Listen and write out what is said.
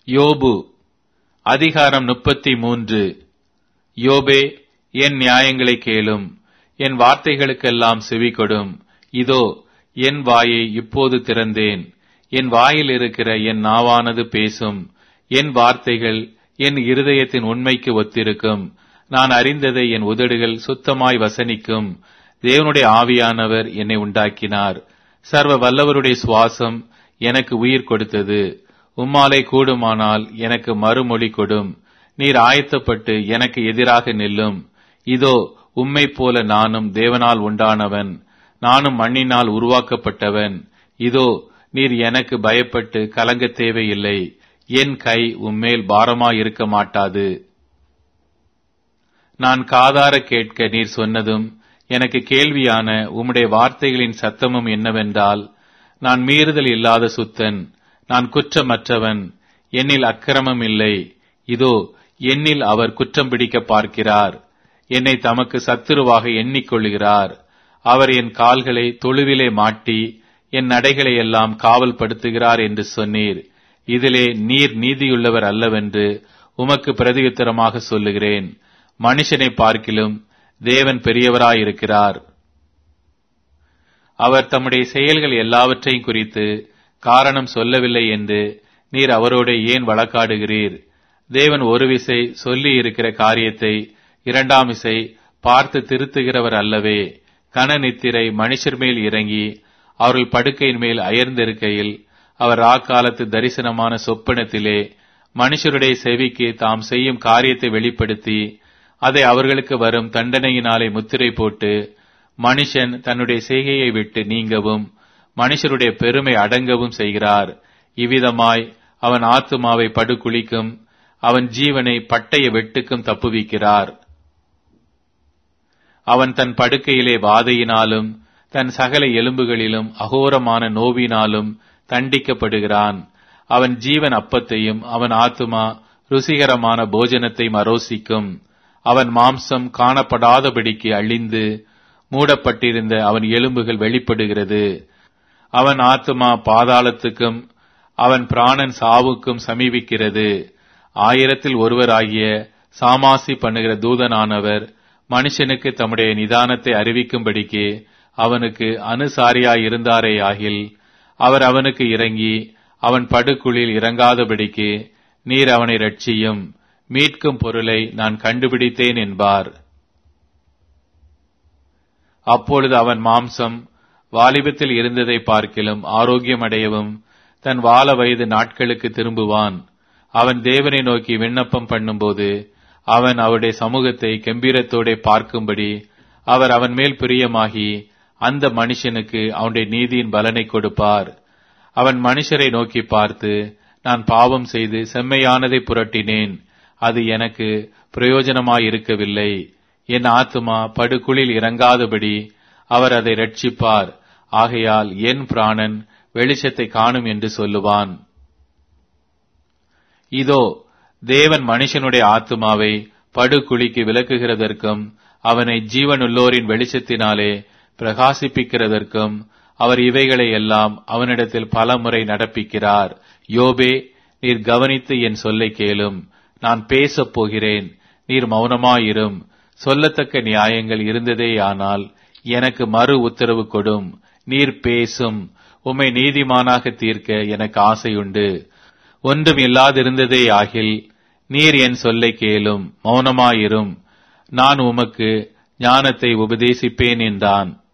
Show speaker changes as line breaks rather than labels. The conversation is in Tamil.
யோபு அதிகாரம் முப்பத்தி மூன்று யோபே என் நியாயங்களை கேளும் என் வார்த்தைகளுக்கெல்லாம் செவிகொடும் இதோ என் வாயை இப்போது திறந்தேன் என் வாயில் இருக்கிற என் நாவானது பேசும் என் வார்த்தைகள் என் இருதயத்தின் உண்மைக்கு ஒத்திருக்கும் நான் அறிந்ததை என் உதடுகள் சுத்தமாய் வசனிக்கும் தேவனுடைய ஆவியானவர் என்னை உண்டாக்கினார் சர்வ வல்லவருடைய சுவாசம் எனக்கு உயிர் கொடுத்தது உம்மாலே கூடுமானால் எனக்கு மறுமொழி கொடும் நீர் ஆயத்தப்பட்டு எனக்கு எதிராக நில்லும் இதோ உம்மை போல நானும் தேவனால் உண்டானவன் நானும் மண்ணினால் உருவாக்கப்பட்டவன் இதோ நீர் எனக்கு பயப்பட்டு கலங்க தேவையில்லை என் கை உம்மேல் பாரமாயிருக்க மாட்டாது நான் காதார கேட்க நீர் சொன்னதும் எனக்கு கேள்வியான உம்முடைய வார்த்தைகளின் சத்தமும் என்னவென்றால் நான் மீறுதல் இல்லாத சுத்தன் நான் குற்றமற்றவன் என்னில் அக்கிரமம் இல்லை இதோ என்னில் அவர் குற்றம் பிடிக்க பார்க்கிறார் என்னை தமக்கு சத்துருவாக எண்ணிக்கொள்கிறார் அவர் என் கால்களை தொழுவிலே மாட்டி என் நடைகளை எல்லாம் காவல் படுத்துகிறார் என்று சொன்னீர் இதிலே நீர் நீதியுள்ளவர் அல்லவென்று உமக்கு பிரதியுத்தரமாக சொல்லுகிறேன் மனுஷனை பார்க்கிலும் தேவன் பெரியவராயிருக்கிறார் அவர் தம்முடைய செயல்கள் எல்லாவற்றையும் குறித்து காரணம் சொல்லவில்லை என்று நீர் அவரோடு ஏன் வழக்காடுகிறீர் தேவன் ஒரு விசை சொல்லி இருக்கிற காரியத்தை இரண்டாம் விசை பார்த்து திருத்துகிறவர் அல்லவே கன நித்திரை மனுஷர் மேல் இறங்கி அவர்கள் படுக்கையின் மேல் அயர்ந்திருக்கையில் அவர் ராக்காலத்து தரிசனமான சொப்பனத்திலே மனுஷருடைய செவிக்கு தாம் செய்யும் காரியத்தை வெளிப்படுத்தி அதை அவர்களுக்கு வரும் தண்டனையினாலே முத்திரை போட்டு மனுஷன் தன்னுடைய செய்கையை விட்டு நீங்கவும் மனுஷருடைய பெருமை அடங்கவும் செய்கிறார் இவ்விதமாய் அவன் ஆத்துமாவை படுகுழிக்கும் அவன் ஜீவனை பட்டய வெட்டுக்கும் தப்புவிக்கிறார் அவன் தன் படுக்கையிலே வாதையினாலும் தன் சகல எலும்புகளிலும் அகோரமான நோவினாலும் தண்டிக்கப்படுகிறான் அவன் ஜீவன் அப்பத்தையும் அவன் ஆத்துமா ருசிகரமான போஜனத்தையும் அரோசிக்கும் அவன் மாம்சம் காணப்படாதபடிக்கு அழிந்து மூடப்பட்டிருந்த அவன் எலும்புகள் வெளிப்படுகிறது அவன் ஆத்துமா பாதாளத்துக்கும் அவன் பிராணன் சாவுக்கும் சமீபிக்கிறது ஆயிரத்தில் ஒருவராகிய சாமாசி பண்ணுகிற தூதனானவர் மனுஷனுக்கு தம்முடைய நிதானத்தை அறிவிக்கும்படிக்கு அவனுக்கு அனுசாரியாயிருந்தாரே ஆகில் அவர் அவனுக்கு இறங்கி அவன் படுக்குழில் இறங்காதபடிக்கு நீர் அவனை ரட்சியும் மீட்கும் பொருளை நான் கண்டுபிடித்தேன் என்பார் அப்பொழுது அவன் மாம்சம் வாலிபத்தில் இருந்ததை பார்க்கிலும் ஆரோக்கியமடையவும் தன் வால வயது நாட்களுக்கு திரும்புவான் அவன் தேவனை நோக்கி விண்ணப்பம் பண்ணும்போது அவன் அவருடைய சமூகத்தை கம்பீரத்தோட பார்க்கும்படி அவர் அவன் மேல் பிரியமாகி அந்த மனுஷனுக்கு அவனுடைய நீதியின் பலனை கொடுப்பார் அவன் மனுஷரை நோக்கி பார்த்து நான் பாவம் செய்து செம்மையானதை புரட்டினேன் அது எனக்கு பிரயோஜனமாயிருக்கவில்லை என் ஆத்துமா படுகுழில் இறங்காதபடி அவர் அதை ரட்சிப்பார் ஆகையால் என் பிராணன் வெளிச்சத்தை காணும் என்று சொல்லுவான் இதோ தேவன் மனுஷனுடைய ஆத்துமாவை படுகுழிக்கு விலக்குகிறதற்கும் அவனை ஜீவனுள்ளோரின் வெளிச்சத்தினாலே பிரகாசிப்பிக்கிறதற்கும் அவர் இவைகளை எல்லாம் அவனிடத்தில் பலமுறை நடப்பிக்கிறார் யோபே நீர் கவனித்து என் சொல்லை கேளும் நான் பேசப் போகிறேன் நீர் மௌனமாயிரும் சொல்லத்தக்க நியாயங்கள் இருந்ததேயானால் எனக்கு மறு உத்தரவு கொடும் நீர் பேசும் உம்மை நீதிமானாக தீர்க்க எனக்கு ஆசையுண்டு ஒன்றும் இல்லாதிருந்ததே ஆகில் நீர் என் சொல்லை கேளும் மௌனமாயிரும் நான் உமக்கு ஞானத்தை உபதேசிப்பேன் என்றான்